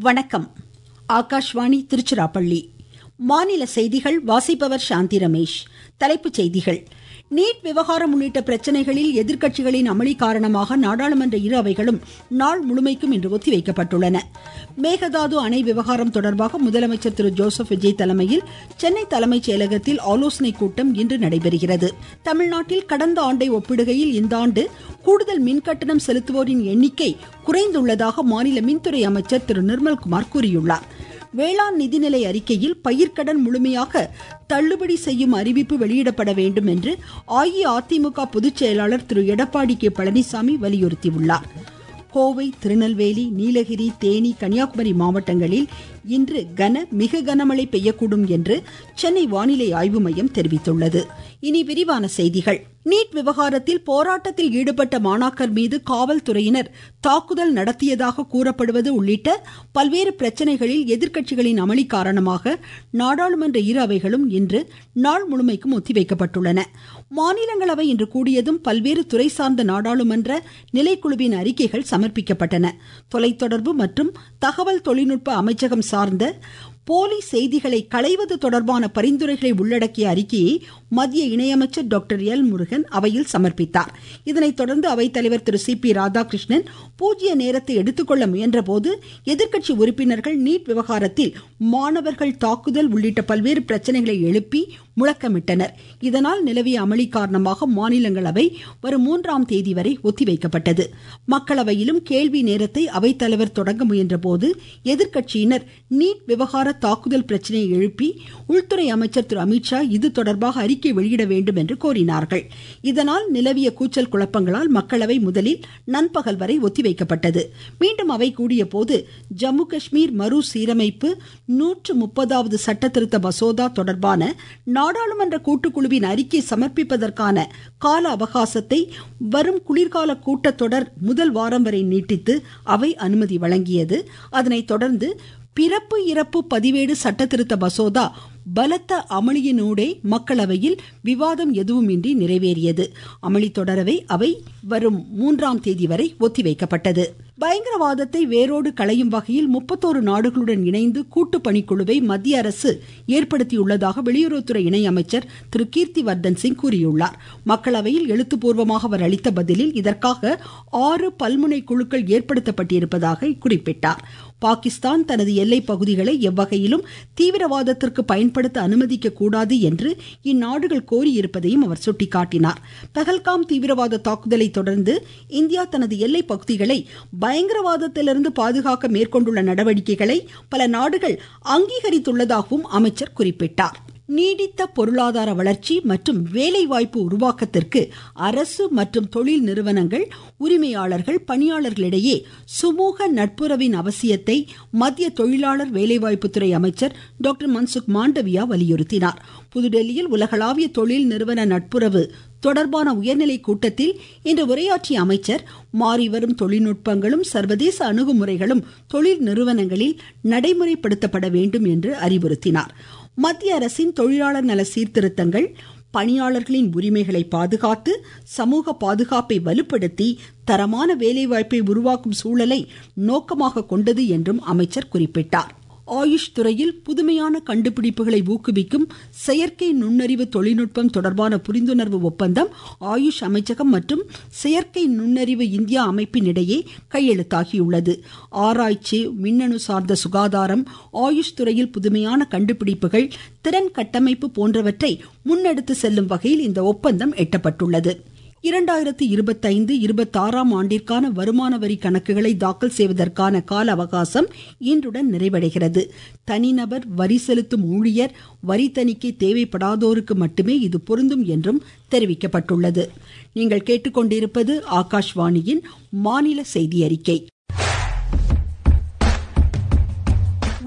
வணக்கம் ஆகாஷ்வாணி திருச்சிராப்பள்ளி மாநில செய்திகள் வாசிப்பவர் சாந்தி ரமேஷ் தலைப்புச் செய்திகள் நீட் விவகாரம் உள்ளிட்ட பிரச்சனைகளில் எதிர்க்கட்சிகளின் அமளி காரணமாக நாடாளுமன்ற இரு அவைகளும் நாள் முழுமைக்கும் இன்று ஒத்திவைக்கப்பட்டுள்ளன மேகதாது அணை விவகாரம் தொடர்பாக முதலமைச்சர் திரு ஜோசப் விஜய் தலைமையில் சென்னை தலைமைச் செயலகத்தில் ஆலோசனைக் கூட்டம் இன்று நடைபெறுகிறது தமிழ்நாட்டில் கடந்த ஆண்டை ஒப்பிடுகையில் இந்த ஆண்டு கூடுதல் மின்கட்டணம் செலுத்துவோரின் எண்ணிக்கை குறைந்துள்ளதாக மாநில மின்துறை அமைச்சர் திரு நிர்மல்குமார் கூறியுள்ளார் வேளாண் நிதிநிலை அறிக்கையில் பயிர்க்கடன் முழுமையாக தள்ளுபடி செய்யும் அறிவிப்பு வெளியிடப்பட வேண்டும் என்று அஇஅதிமுக பொதுச் செயலாளர் திரு எடப்பாடி கே பழனிசாமி வலியுறுத்தியுள்ளார் கோவை திருநெல்வேலி நீலகிரி தேனி கன்னியாகுமரி மாவட்டங்களில் இன்று கன மிக கனமழை பெய்யக்கூடும் என்று சென்னை வானிலை ஆய்வு மையம் தெரிவித்துள்ளது இனி விரிவான செய்திகள் நீட் விவகாரத்தில் போராட்டத்தில் ஈடுபட்ட மாணாக்கர் மீது காவல்துறையினர் தாக்குதல் நடத்தியதாக கூறப்படுவது உள்ளிட்ட பல்வேறு பிரச்சனைகளில் எதிர்க்கட்சிகளின் அமளி காரணமாக நாடாளுமன்ற இரு அவைகளும் இன்று நாள் முழுமைக்கும் ஒத்திவைக்கப்பட்டுள்ளன மாநிலங்களவை இன்று கூடியதும் பல்வேறு துறை சார்ந்த நாடாளுமன்ற நிலைக்குழுவின் அறிக்கைகள் சமர்ப்பிக்கப்பட்டன தொலைத்தொடர்பு மற்றும் தகவல் தொழில்நுட்ப அமைச்சகம் சார்ந்த போலி செய்திகளை களைவது தொடர்பான பரிந்துரைகளை உள்ளடக்கிய அறிக்கையை மத்திய இணையமைச்சர் டாக்டர் எல் முருகன் அவையில் சமர்ப்பித்தார் இதனைத் தொடர்ந்து அவைத்தலைவர் திரு சி பி ராதாகிருஷ்ணன் பூஜ்ய நேரத்தை எடுத்துக்கொள்ள முயன்றபோது எதிர்க்கட்சி உறுப்பினர்கள் நீட் விவகாரத்தில் மாணவர்கள் தாக்குதல் உள்ளிட்ட பல்வேறு பிரச்சனைகளை எழுப்பி முழக்கமிட்டனர் இதனால் நிலவிய அமளி காரணமாக மாநிலங்களவை வரும் மூன்றாம் தேதி வரை ஒத்திவைக்கப்பட்டது மக்களவையிலும் கேள்வி நேரத்தை அவைத்தலைவர் தொடங்க முயன்றபோது எதிர்க்கட்சியினர் நீட் விவகார தாக்குதல் பிரச்சனையை எழுப்பி உள்துறை அமைச்சர் திரு அமித்ஷா இது தொடர்பாக அறிக்கை வெளியிட வேண்டும் என்று கோரினார்கள் இதனால் நிலவிய கூச்சல் குழப்பங்களால் மக்களவை முதலில் நண்பகல் வரை ஒத்திவைக்கப்பட்டது மீண்டும் அவை கூடிய போது ஜம்மு காஷ்மீர் மறு சீரமைப்பு நூற்று முப்பதாவது சட்ட திருத்த மசோதா தொடர்பான நாடாளுமன்ற கூட்டுக்குழுவின் அறிக்கை சமர்ப்பிப்பதற்கான கால அவகாசத்தை வரும் குளிர்கால கூட்டத்தொடர் முதல் வாரம் வரை நீட்டித்து அவை அனுமதி வழங்கியது அதனைத் தொடர்ந்து பிறப்பு இறப்பு பதிவேடு சட்டத்திருத்த மசோதா பலத்த அமளியினூடே மக்களவையில் விவாதம் எதுவுமின்றி நிறைவேறியது அமளி தொடரவே அவை வரும் மூன்றாம் தேதி வரை ஒத்திவைக்கப்பட்டது பயங்கரவாதத்தை வேரோடு களையும் வகையில் முப்பத்தோரு நாடுகளுடன் இணைந்து கூட்டு பணிக்குழுவை மத்திய அரசு ஏற்படுத்தியுள்ளதாக வெளியுறவுத்துறை இணையமைச்சர் திரு கீர்த்தி வர்தன் சிங் கூறியுள்ளார் மக்களவையில் எழுத்துப்பூர்வமாக அவர் அளித்த பதிலில் இதற்காக ஆறு பல்முனை குழுக்கள் ஏற்படுத்தப்பட்டிருப்பதாக குறிப்பிட்டார் பாகிஸ்தான் தனது எல்லை பகுதிகளை எவ்வகையிலும் தீவிரவாதத்திற்கு பயன்படுத்த அனுமதிக்க கூடாது என்று இந்நாடுகள் கோரியிருப்பதையும் அவர் சுட்டிக்காட்டினார் பகல்காம் தீவிரவாத தாக்குதலை தொடர்ந்து இந்தியா தனது எல்லை பகுதிகளை பயங்கரவாதத்திலிருந்து பாதுகாக்க மேற்கொண்டுள்ள நடவடிக்கைகளை பல நாடுகள் அங்கீகரித்துள்ளதாகவும் அமைச்சர் குறிப்பிட்டார் நீடித்த பொருளாதார வளர்ச்சி மற்றும் வேலைவாய்ப்பு உருவாக்கத்திற்கு அரசு மற்றும் தொழில் நிறுவனங்கள் உரிமையாளர்கள் பணியாளர்களிடையே சுமூக நட்புறவின் அவசியத்தை மத்திய தொழிலாளர் வேலைவாய்ப்புத்துறை அமைச்சர் டாக்டர் மன்சுக் மாண்டவியா வலியுறுத்தினார் புதுடெல்லியில் உலகளாவிய தொழில் நிறுவன நட்புறவு தொடர்பான உயர்நிலை கூட்டத்தில் இன்று உரையாற்றிய அமைச்சர் மாறிவரும் தொழில்நுட்பங்களும் சர்வதேச அணுகுமுறைகளும் தொழில் நிறுவனங்களில் நடைமுறைப்படுத்தப்பட வேண்டும் என்று அறிவுறுத்தினார் மத்திய அரசின் தொழிலாளர் நல சீர்திருத்தங்கள் பணியாளர்களின் உரிமைகளை பாதுகாத்து சமூக பாதுகாப்பை வலுப்படுத்தி தரமான வேலைவாய்ப்பை உருவாக்கும் சூழலை நோக்கமாக கொண்டது என்றும் அமைச்சர் குறிப்பிட்டார் ஆயுஷ் துறையில் புதுமையான கண்டுபிடிப்புகளை ஊக்குவிக்கும் செயற்கை நுண்ணறிவு தொழில்நுட்பம் தொடர்பான புரிந்துணர்வு ஒப்பந்தம் ஆயுஷ் அமைச்சகம் மற்றும் செயற்கை நுண்ணறிவு இந்தியா அமைப்பின் இடையே கையெழுத்தாகியுள்ளது ஆராய்ச்சி மின்னணு சார்ந்த சுகாதாரம் ஆயுஷ் துறையில் புதுமையான கண்டுபிடிப்புகள் திறன் கட்டமைப்பு போன்றவற்றை முன்னெடுத்து செல்லும் வகையில் இந்த ஒப்பந்தம் எட்டப்பட்டுள்ளது இரண்டாயிரத்தி இருபத்தைந்து இருபத்தாறாம் ஆண்டிற்கான வருமான வரி கணக்குகளை தாக்கல் செய்வதற்கான கால அவகாசம் இன்றுடன் நிறைவடைகிறது தனிநபர் வரி செலுத்தும் ஊழியர் வரி தணிக்கை தேவைப்படாதோருக்கு மட்டுமே இது பொருந்தும் என்றும் தெரிவிக்கப்பட்டுள்ளது நீங்கள் கேட்டுக்கொண்டிருப்பது ஆகாஷ்வாணியின் மாநில செய்தி அறிக்கை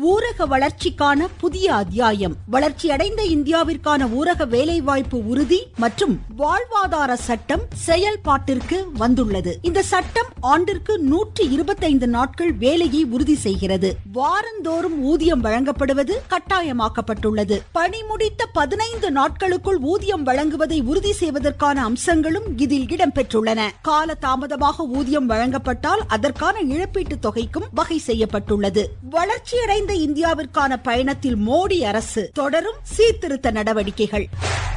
ஊரக வளர்ச்சிக்கான புதிய அத்தியாயம் வளர்ச்சியடைந்த இந்தியாவிற்கான ஊரக வேலைவாய்ப்பு உறுதி மற்றும் வாழ்வாதார சட்டம் செயல்பாட்டிற்கு வந்துள்ளது இந்த சட்டம் ஆண்டிற்கு நூற்றி இருபத்தைந்து நாட்கள் வேலையை உறுதி செய்கிறது வாரந்தோறும் ஊதியம் வழங்கப்படுவது கட்டாயமாக்கப்பட்டுள்ளது பணி முடித்த பதினைந்து நாட்களுக்குள் ஊதியம் வழங்குவதை உறுதி செய்வதற்கான அம்சங்களும் இதில் இடம்பெற்றுள்ளன கால தாமதமாக ஊதியம் வழங்கப்பட்டால் அதற்கான இழப்பீட்டு தொகைக்கும் வகை செய்யப்பட்டுள்ளது வளர்ச்சியடைந்த இந்தியாவிற்கான பயணத்தில் மோடி அரசு தொடரும் சீர்திருத்த நடவடிக்கைகள்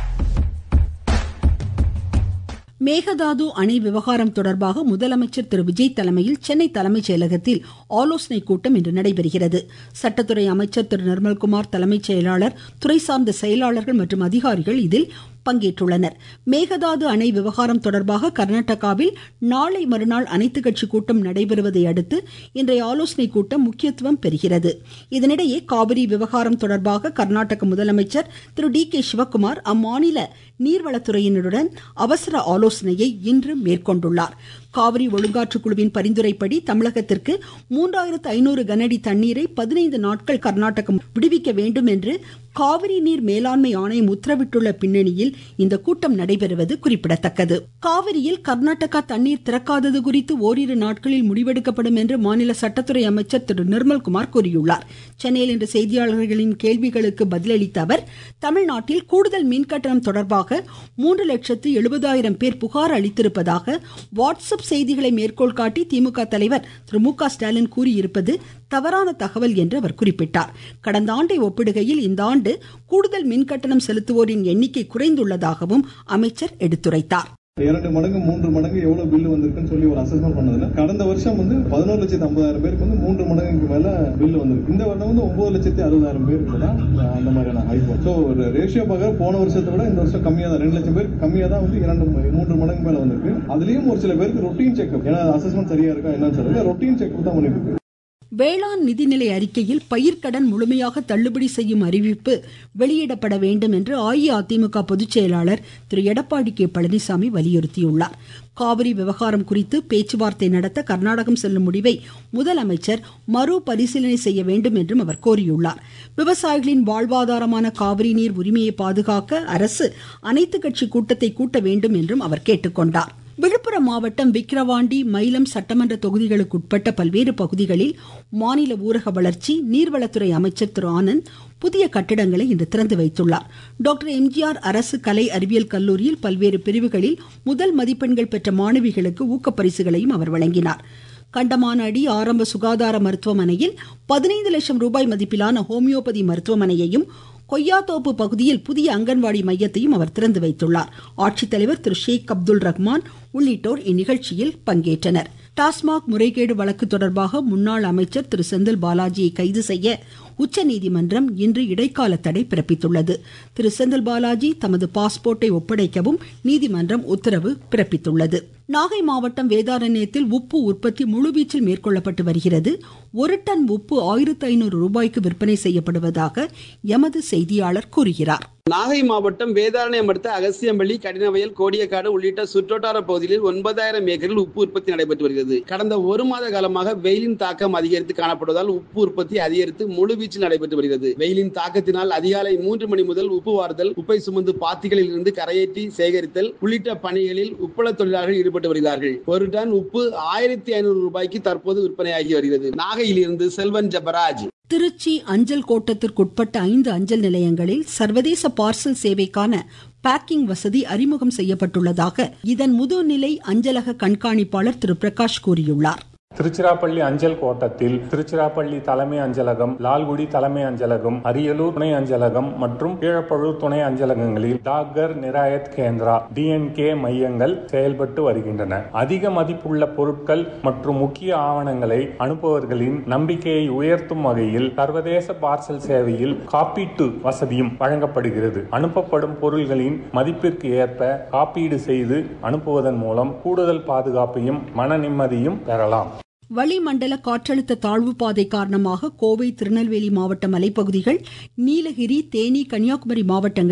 மேகதாது அணை விவகாரம் தொடர்பாக முதலமைச்சர் திரு விஜய் தலைமையில் சென்னை தலைமைச் செயலகத்தில் ஆலோசனை கூட்டம் இன்று நடைபெறுகிறது சட்டத்துறை அமைச்சர் திரு நிர்மல்குமார் தலைமைச் செயலாளர் துறை சார்ந்த செயலாளர்கள் மற்றும் அதிகாரிகள் இதில் பங்கேற்றுள்ளனர் மேகதாது அணை விவகாரம் தொடர்பாக கர்நாடகாவில் நாளை மறுநாள் அனைத்து கட்சி கூட்டம் நடைபெறுவதை அடுத்து இன்றைய ஆலோசனை கூட்டம் முக்கியத்துவம் பெறுகிறது இதனிடையே காவிரி விவகாரம் தொடர்பாக கர்நாடக முதலமைச்சர் திரு டி கே சிவக்குமார் அம்மாநில நீர்வளத்துறையினருடன் அவசர ஆலோசனையை இன்று மேற்கொண்டுள்ளார் காவிரி ஒழுங்காற்று குழுவின் பரிந்துரைப்படி தமிழகத்திற்கு மூன்றாயிரத்து ஐநூறு கனஅடி தண்ணீரை பதினைந்து நாட்கள் கர்நாடகம் விடுவிக்க வேண்டும் என்று காவிரி நீர் மேலாண்மை ஆணையம் உத்தரவிட்டுள்ள பின்னணியில் இந்த கூட்டம் நடைபெறுவது குறிப்பிடத்தக்கது காவிரியில் கர்நாடகா தண்ணீர் திறக்காதது குறித்து ஓரிரு நாட்களில் முடிவெடுக்கப்படும் என்று மாநில சட்டத்துறை அமைச்சர் திரு நிர்மல்குமார் கூறியுள்ளார் சென்னையில் இன்று செய்தியாளர்களின் கேள்விகளுக்கு பதிலளித்த அவர் தமிழ்நாட்டில் கூடுதல் மின்கட்டணம் தொடர்பாக மூன்று லட்சத்து எழுபதாயிரம் பேர் புகார் அளித்திருப்பதாக வாட்ஸ்அப் செய்திகளை மேற்கோள் காட்டி திமுக தலைவர் திரு மு க ஸ்டாலின் கூறியிருப்பது தவறான தகவல் என்று அவர் குறிப்பிட்டார் கடந்த ஆண்டை ஒப்பிடுகையில் இந்த ஆண்டு கூடுதல் மின்கட்டணம் செலுத்துவோரின் எண்ணிக்கை குறைந்துள்ளதாகவும் அமைச்சர் எடுத்துரைத்தார் இரண்டு மடங்கு மூன்று மடங்கு எவ்வளவு பில் வந்திருக்குன்னு சொல்லி ஒரு அசஸ்மெண்ட் பண்ணதுல கடந்த வருஷம் வந்து பதினோரு லட்சத்தி ஐம்பதாயிரம் பேருக்கு வந்து மூன்று மடங்குக்கு மேல பில் வந்திருக்கு இந்த வருடம் வந்து ஒன்பது லட்சத்தி அறுபதாயிரம் பேருக்கு தான் அந்த மாதிரியான ஹைப் ஸோ ஒரு ரேஷியோ பார்க்க போன வருஷத்தை விட இந்த வருஷம் கம்மியா தான் ரெண்டு லட்சம் பேருக்கு கம்மியா தான் வந்து இரண்டு மூன்று மடங்கு மேல வந்திருக்கு அதுலயும் ஒரு சில பேருக்கு ரொட்டீன் செக்அப் ஏன்னா அசஸ்மெண்ட் சரியா இருக்கா என்னன்னு சொல்லுங்க ரொட்டீன் செக்அப் தான் பண்ணிருக்கு வேளாண் நிதிநிலை அறிக்கையில் பயிர்க்கடன் முழுமையாக தள்ளுபடி செய்யும் அறிவிப்பு வெளியிடப்பட வேண்டும் என்று அஇஅதிமுக பொதுச் செயலாளர் திரு எடப்பாடி கே பழனிசாமி வலியுறுத்தியுள்ளார் காவிரி விவகாரம் குறித்து பேச்சுவார்த்தை நடத்த கர்நாடகம் செல்லும் முடிவை முதலமைச்சர் மறுபரிசீலனை செய்ய வேண்டும் என்றும் அவர் கோரியுள்ளார் விவசாயிகளின் வாழ்வாதாரமான காவிரி நீர் உரிமையை பாதுகாக்க அரசு அனைத்து கட்சி கூட்டத்தை கூட்ட வேண்டும் என்றும் அவர் கேட்டுக்கொண்டார் விழுப்புரம் மாவட்டம் விக்கிரவாண்டி மயிலம் சட்டமன்ற தொகுதிகளுக்கு உட்பட்ட பல்வேறு பகுதிகளில் மாநில ஊரக வளர்ச்சி நீர்வளத்துறை அமைச்சர் திரு ஆனந்த் புதிய கட்டிடங்களை இன்று திறந்து வைத்துள்ளார் டாக்டர் எம்ஜிஆர் அரசு கலை அறிவியல் கல்லூரியில் பல்வேறு பிரிவுகளில் முதல் மதிப்பெண்கள் பெற்ற மாணவிகளுக்கு ஊக்கப்பரிசுகளையும் அவர் வழங்கினார் கண்டமானடி ஆரம்ப சுகாதார மருத்துவமனையில் பதினைந்து லட்சம் ரூபாய் மதிப்பிலான ஹோமியோபதி மருத்துவமனையையும் கொய்யாத்தோப்பு பகுதியில் புதிய அங்கன்வாடி மையத்தையும் அவர் திறந்து வைத்துள்ளார் ஆட்சித்தலைவர் திரு ஷேக் அப்துல் ரஹ்மான் உள்ளிட்டோர் இந்நிகழ்ச்சியில் பங்கேற்றனர் டாஸ்மாக் முறைகேடு வழக்கு தொடர்பாக முன்னாள் அமைச்சர் திரு செந்தில் பாலாஜியை கைது செய்ய உச்சநீதிமன்றம் இன்று இடைக்கால தடை பிறப்பித்துள்ளது திரு செந்தில் பாலாஜி தமது பாஸ்போர்ட்டை ஒப்படைக்கவும் நீதிமன்றம் உத்தரவு பிறப்பித்துள்ளது நாகை மாவட்டம் வேதாரண்யத்தில் உப்பு உற்பத்தி முழுவீச்சில் மேற்கொள்ளப்பட்டு வருகிறது ஒரு டன் உப்பு ஆயிரத்து ஐநூறு ரூபாய்க்கு விற்பனை செய்யப்படுவதாக எமது செய்தியாளர் கூறுகிறார் நாகை மாவட்டம் வேதாரண்யம் அடுத்த அகசியம்பள்ளி கடினவயல் கோடியக்காடு உள்ளிட்ட சுற்றோட்டார பகுதிகளில் ஒன்பதாயிரம் ஏக்கரில் உப்பு உற்பத்தி நடைபெற்று வருகிறது கடந்த ஒரு மாத காலமாக வெயிலின் தாக்கம் அதிகரித்து காணப்படுவதால் உப்பு உற்பத்தி அதிகரித்து முழுவீச்சில் நடைபெற்று வருகிறது வெயிலின் தாக்கத்தினால் அதிகாலை மூன்று மணி முதல் உப்பு வார்த்தல் உப்பை சுமந்து பாத்திகளில் இருந்து கரையேற்றி சேகரித்தல் உள்ளிட்ட பணிகளில் உப்பள தொழிலாளர்கள் ஈடுபட்டு வருகிறார்கள் ஒரு டன் உப்பு ஆயிரத்தி ஐநூறு ரூபாய்க்கு தற்போது விற்பனையாகி வருகிறது நாகையில் இருந்து செல்வன் ஜபராஜ் திருச்சி அஞ்சல் கோட்டத்திற்குட்பட்ட ஐந்து அஞ்சல் நிலையங்களில் சர்வதேச பார்சல் சேவைக்கான பேக்கிங் வசதி அறிமுகம் செய்யப்பட்டுள்ளதாக இதன் முதுநிலை அஞ்சலக கண்காணிப்பாளர் திரு பிரகாஷ் கூறியுள்ளார் திருச்சிராப்பள்ளி அஞ்சல் கோட்டத்தில் திருச்சிராப்பள்ளி தலைமை அஞ்சலகம் லால்குடி தலைமை அஞ்சலகம் அரியலூர் துணை அஞ்சலகம் மற்றும் கீழப்பழூர் துணை அஞ்சலகங்களில் டாகர் நிராயத் கேந்திரா டிஎன்கே மையங்கள் செயல்பட்டு வருகின்றன அதிக மதிப்புள்ள பொருட்கள் மற்றும் முக்கிய ஆவணங்களை அனுப்புவர்களின் நம்பிக்கையை உயர்த்தும் வகையில் சர்வதேச பார்சல் சேவையில் காப்பீட்டு வசதியும் வழங்கப்படுகிறது அனுப்பப்படும் பொருள்களின் மதிப்பிற்கு ஏற்ப காப்பீடு செய்து அனுப்புவதன் மூலம் கூடுதல் பாதுகாப்பையும் மன நிம்மதியும் பெறலாம் வளிமண்டல காற்றழுத்த தாழ்வு பாதை காரணமாக கோவை திருநெல்வேலி மாவட்ட மலைப்பகுதிகள் நீலகிரி தேனி கன்னியாகுமரி மாவட்டங்களில்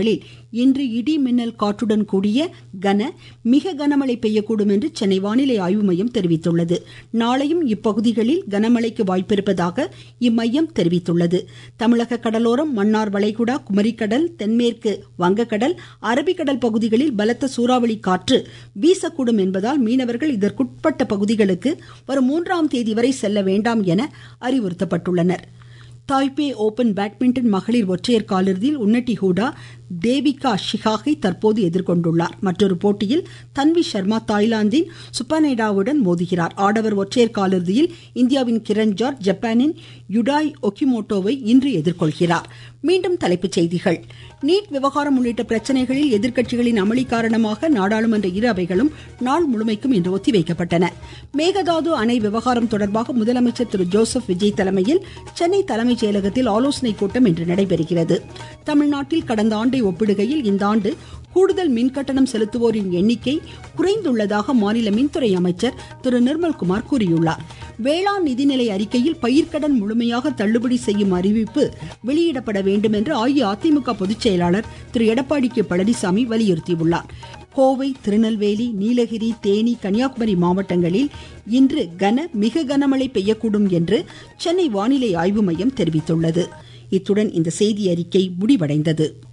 இன்று இடி மின்னல் காற்றுடன் கூடிய கன மிக கனமழை பெய்யக்கூடும் என்று சென்னை வானிலை ஆய்வு மையம் தெரிவித்துள்ளது நாளையும் இப்பகுதிகளில் கனமழைக்கு வாய்ப்பிருப்பதாக இம்மையம் தெரிவித்துள்ளது தமிழக கடலோரம் மன்னார் வளைகுடா குமரிக்கடல் தென்மேற்கு வங்கக்கடல் அரபிக்கடல் பகுதிகளில் பலத்த சூறாவளி காற்று வீசக்கூடும் என்பதால் மீனவர்கள் இதற்குட்பட்ட பகுதிகளுக்கு வரும் மூன்றாம் தேதி வரை செல்ல வேண்டாம் என அறிவுறுத்தப்பட்டுள்ளனர் தாய்பே ஓபன் பேட்மிண்டன் மகளிர் ஒற்றையர் காலிறுதியில் உன்னட்டி ஹூடா தேவிகா ஷிகாகை தற்போது எதிர்கொண்டுள்ளார் மற்றொரு போட்டியில் தன்வி சர்மா தாய்லாந்தின் சுப்பனேடாவுடன் மோதுகிறார் ஆடவர் ஒற்றையர் காலிறுதியில் இந்தியாவின் கிரண் ஜார்ஜ் ஜப்பானின் யுடாய் ஒகிமோட்டோவை இன்று எதிர்கொள்கிறார் மீண்டும் தலைப்புச் செய்திகள் நீட் விவகாரம் உள்ளிட்ட பிரச்சனைகளில் எதிர்க்கட்சிகளின் அமளி காரணமாக நாடாளுமன்ற இரு அவைகளும் நாள் முழுமைக்கும் இன்று ஒத்திவைக்கப்பட்டன மேகதாது அணை விவகாரம் தொடர்பாக முதலமைச்சர் திரு ஜோசப் விஜய் தலைமையில் சென்னை தலைமைச் செயலகத்தில் ஆலோசனை கூட்டம் இன்று நடைபெறுகிறது தமிழ்நாட்டில் கடந்த ஆண்டை ஒப்பிடுகையில் இந்த ஆண்டு கூடுதல் மின்கட்டணம் செலுத்துவோரின் எண்ணிக்கை குறைந்துள்ளதாக மாநில மின்துறை அமைச்சர் திரு நிர்மல்குமார் கூறியுள்ளார் வேளாண் நிதிநிலை அறிக்கையில் பயிர்க்கடன் முழுமையாக தள்ளுபடி செய்யும் அறிவிப்பு வெளியிடப்பட வேண்டும் என்று அஇஅதிமுக பொதுச் செயலாளர் திரு எடப்பாடி கே பழனிசாமி வலியுறுத்தியுள்ளார் கோவை திருநெல்வேலி நீலகிரி தேனி கன்னியாகுமரி மாவட்டங்களில் இன்று கன மிக கனமழை பெய்யக்கூடும் என்று சென்னை வானிலை ஆய்வு மையம் தெரிவித்துள்ளது இத்துடன் இந்த செய்தி அறிக்கை முடிவடைந்தது